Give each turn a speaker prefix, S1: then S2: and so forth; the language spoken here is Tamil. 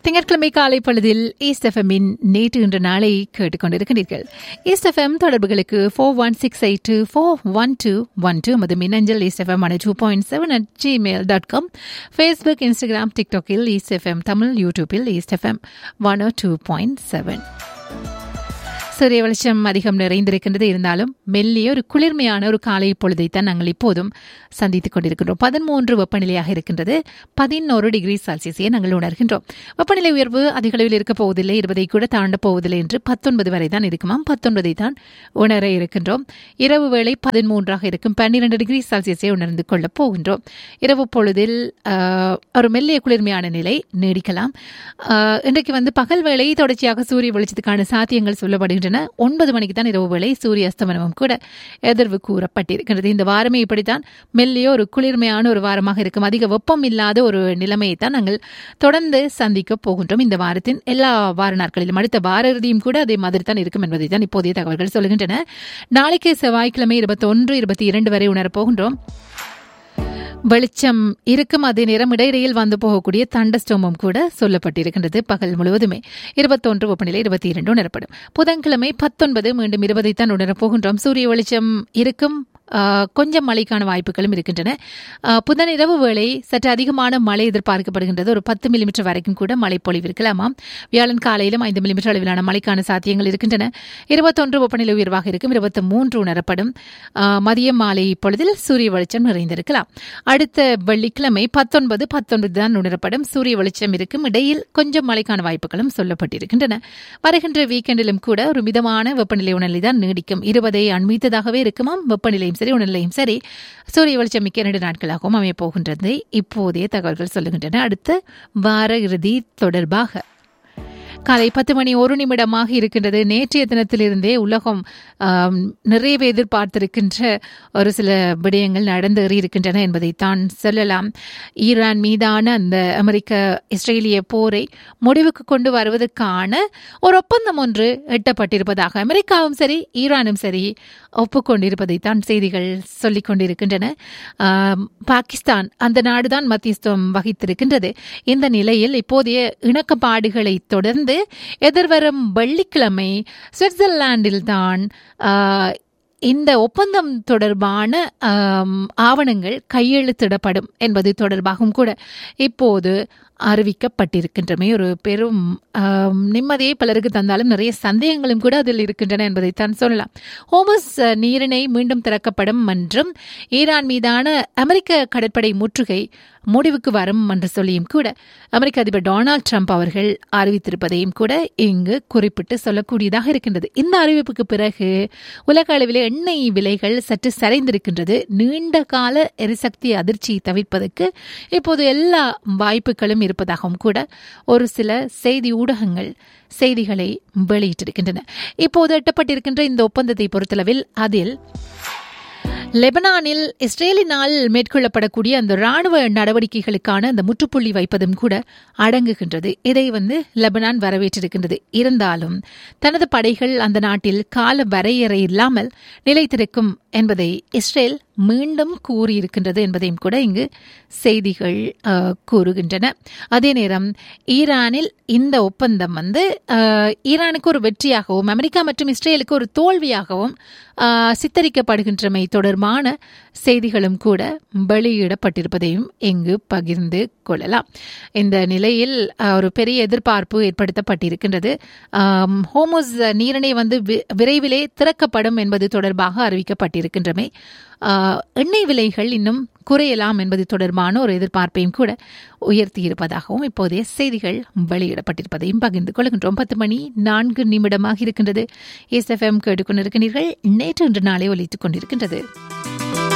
S1: திங்கட்கிழமை காலை பொழுதில் ஈஸ்ட் எஃப்எம்மின் நேற்று இன்று நாளை கேட்டுக்கொண்டிருக்கிறீர்கள் ஈஸ்ட் எஃப்எம் தொடர்புகளுக்கு four one six eight two four one two one two Madhu மின்னஞ்சல் East FM one two point seven at Gmail dot com Facebook Instagram டிக்டாக்கில் ஈஸ்ட் எஃப்எம் தமிழ் யூடியூப்பில் East FM one two point seven சூரிய வெளிச்சம் அதிகம் நிறைந்திருக்கின்றது இருந்தாலும் மெல்லிய ஒரு குளிர்மையான ஒரு காலை பொழுதைத்தான் நாங்கள் இப்போதும் சந்தித்துக் கொண்டிருக்கின்றோம் பதிமூன்று வெப்பநிலையாக இருக்கின்றது பதினோரு டிகிரி செல்சியஸை நாங்கள் உணர்கின்றோம் வெப்பநிலை உயர்வு அதிக அளவில் இருக்கப் போவதில்லை இருபதை கூட தாண்டப் போவதில்லை என்று பத்தொன்பது வரை தான் இருக்குமாம் பத்தொன்பதை தான் உணர இருக்கின்றோம் இரவு வேளை பதிமூன்றாக இருக்கும் பன்னிரண்டு டிகிரி செல்சியஸை உணர்ந்து கொள்ளப் போகின்றோம் இரவு பொழுதில் ஆஹ், ஒரு மெல்லிய குளிர்மையான நிலை நீடிக்கலாம் ஆஹ், இன்றைக்கு வந்து பகல் வேளை தொடர்ச்சியாக சூரிய வெளிச்சத்துக்கான சாத்தியங்கள் சொல்லப்படுகின்றன ஒன்பது மணிக்கு தான் இரவு வேளை சூரிய அஸ்தமனமும் கூட எதிர்வு கூறப்பட்டிருக்கிறது இந்த வாரமே இப்படித்தான் மெல்லிய ஒரு குளிர்மையான ஒரு வாரமாக இருக்கும் அதிக வெப்பம் இல்லாத ஒரு நிலைமையை தான் நாங்கள் தொடர்ந்து சந்திக்க போகின்றோம் இந்த வாரத்தின் எல்லா வார நாட்களிலும் அடுத்த வார இறுதியும் கூட அதே மாதிரி தான் இருக்கும் என்பதை தான் இப்போதைய தகவல்கள் சொல்கின்றன நாளைக்கு செவ்வாய்க்கிழமை இருபத்தொன்று இருபத்தி இரண்டு வரை உணரப் போகின்றோம் வெளிச்சம் இருக்கும் அதே நேரம் இடையிடையில் வந்து போகக்கூடிய தண்டஸ்டோமும் கூட சொல்லப்பட்டிருக்கின்றது பகல் முழுவதுமே இருபத்தொன்று வெப்பநிலை இருபத்தி இரண்டு உணரப்படும் புதன்கிழமை பத்தொன்பது மீண்டும் இருபதைத்தான் உணரப் போகின்றோம் சூரிய வெளிச்சம் இருக்கும் ஆஹ், கொஞ்சம் மழைக்கான வாய்ப்புகளும் இருக்கின்றன ஆஹ், புதன் இரவு வேளை சற்று அதிகமான மழை எதிர்பார்க்கப்படுகின்றது ஒரு பத்து மில்லிமீட்டர் வரைக்கும் கூட மழை பொழிவு இருக்கலாமாம் வியாழன் காலையிலும் ஐந்து மில்லிமீட்டர் அளவிலான மழைக்கான சாத்தியங்கள் இருக்கின்றன இருபத்தொன்று வெப்பநிலை உயர்வாக இருக்கும் இருபத்தி மூன்று உணரப்படும் ஆஹ், மதியம் மாலை பொழுதில் சூரிய வெளிச்சம் நிறைந்திருக்கலாம் அடுத்த வெள்ளிக்கிழமை பத்தொன்பது பத்தொன்பது தான் உணரப்படும் சூரிய வெளிச்சம் இருக்கும் இடையில் கொஞ்சம் மழைக்கான வாய்ப்புகளும் சொல்லப்பட்டிருக்கின்றன வருகின்ற வீக்கெண்டிலும் கூட ஒரு மிதமான வெப்பநிலை உணர்நிலை தான் நீடிக்கும் இருபதை அண்மித்ததாகவே இருக்குமாம் வெப்பநிலையும் சரி உணர்நிலையும் சரி சூரிய வெளிச்சம் மிக்க இரண்டு நாட்களாகவும் அமையப் போகின்றது இப்போதைய தகவல்கள் சொல்லுகின்றன அடுத்த வார இறுதி தொடர்பாக காலை பத்து மணி ஒரு நிமிடமாக இருக்கின்றது நேற்றைய தினத்திலிருந்தே உலகம் ஆம், நிறையவே எதிர்பார்த்திருக்கின்ற ஒரு சில விடயங்கள் நடந்தேறி இருக்கின்றன என்பதைத்தான் சொல்லலாம் ஈரான் மீதான அந்த அமெரிக்க இஸ்ரேலிய போரை முடிவுக்கு கொண்டு வருவதற்கான ஒரு ஒப்பந்தம் ஒன்று எட்டப்பட்டிருப்பதாக அமெரிக்காவும் சரி ஈரானும் சரி ஒப்புக்கொண்டிருப்பதைத்தான் செய்திகள் சொல்லிக் கொண்டிருக்கின்றன ஆம், பாகிஸ்தான் அந்த நாடுதான் மத்தியஸ்தம் வகித்திருக்கின்றது இந்த நிலையில் இப்போதைய இணக்கப்பாடுகளை தொடர்ந்து எதிர்வரும் வெள்ளிக்கிழமை சுவிட்சர்லாந்தில் தான் இந்த ஒப்பந்தம் தொடர்பான ஆம், ஆவணங்கள் கையெழுத்திடப்படும் என்பது தொடர்பாகவும் கூட இப்போது அறிவிக்கப்பட்டிருக்கின்றமை ஒரு பெரும் ஆம், நிம்மதியை பலருக்கு தந்தாலும் நிறைய சந்தேகங்களும் கூட அதில் இருக்கின்றன என்பதைத்தான் சொல்லலாம் ஹோமஸ் அஹ், நீரிணை மீண்டும் திறக்கப்படும் என்றும் ஈரான் மீதான அமெரிக்க கடற்படை முற்றுகை முடிவுக்கு வரும் என்று சொல்லியும் கூட அமெரிக்க அதிபர் டொனால்ட் ட்ரம்ப் அவர்கள் அறிவித்திருப்பதையும் கூட இங்கு குறிப்பிட்டு சொல்லக்கூடியதாக இருக்கின்றது இந்த அறிவிப்புக்கு பிறகு உலக அளவில் எண்ணெய் விலைகள் சற்று சரிந்திருக்கின்றது நீண்ட கால எரிசக்தி அதிர்ச்சியை தவிர்ப்பதற்கு இப்போது எல்லா வாய்ப்புகளும் இருப்பதாகவும் கூட ஒரு சில செய்தி ஊடகங்கள் செய்திகளை வெளியிட்டிருக்கின்றன இப்போது எட்டப்பட்டிருக்கின்ற இந்த ஒப்பந்தத்தை பொறுத்தளவில் அதில் லெபனானில் இஸ்ரேலினால் மேற்கொள்ளப்படக்கூடிய அந்த ராணுவ நடவடிக்கைகளுக்கான அந்த முற்றுப்புள்ளி வைப்பதும் கூட அடங்குகின்றது இதை வந்து லெபனான் வரவேற்றிருக்கின்றது இருந்தாலும் தனது படைகள் அந்த நாட்டில் கால வரையறை இல்லாமல் நிலைத்திருக்கும் என்பதை இஸ்ரேல் மீண்டும் கூறியிருக்கின்றது என்பதையும் கூட இங்கு செய்திகள் அஹ், கூறுகின்றன அதே நேரம் ஈரானில் இந்த ஒப்பந்தம் வந்து அஹ், ஈரானுக்கு ஒரு வெற்றியாகவும் அமெரிக்கா மற்றும் இஸ்ரேலுக்கு ஒரு தோல்வியாகவும் அஹ், சித்தரிக்கப்படுகின்றமை தொடர்பான செய்திகளும் கூட வெளியிடப்பட்டிருப்பதையும் இங்கு பகிர்ந்து கொள்ளலாம் இந்த நிலையில் அஹ், ஒரு பெரிய எதிர்பார்ப்பு ஏற்படுத்தப்பட்டிருக்கின்றது ஆம், ஹோமோஸ் நீரிணை வந்து வி- விரைவிலே திறக்கப்படும் என்பது தொடர்பாக அறிவிக்கப்பட்டிருக்கின்றமை ஆஹ், எண்ணெய் விலைகள் இன்னும் குறையலாம் என்பது தொடர்பான ஒரு எதிர்பார்ப்பையும் கூட உயர்த்தி இருப்பதாகவும் இப்போதைய செய்திகள் வெளியிடப்பட்டிருப்பதையும் பகிர்ந்து கொள்கின்றோம் பத்து மணி நான்கு நிமிடமாக இருக்கின்றது எஸ்எஃப்எம் கேட்டுக்கொண்டிருக்கிறீர்கள் நேற்று இன்று நாளை ஒலித்துக் கொண்டிருக்கின்றது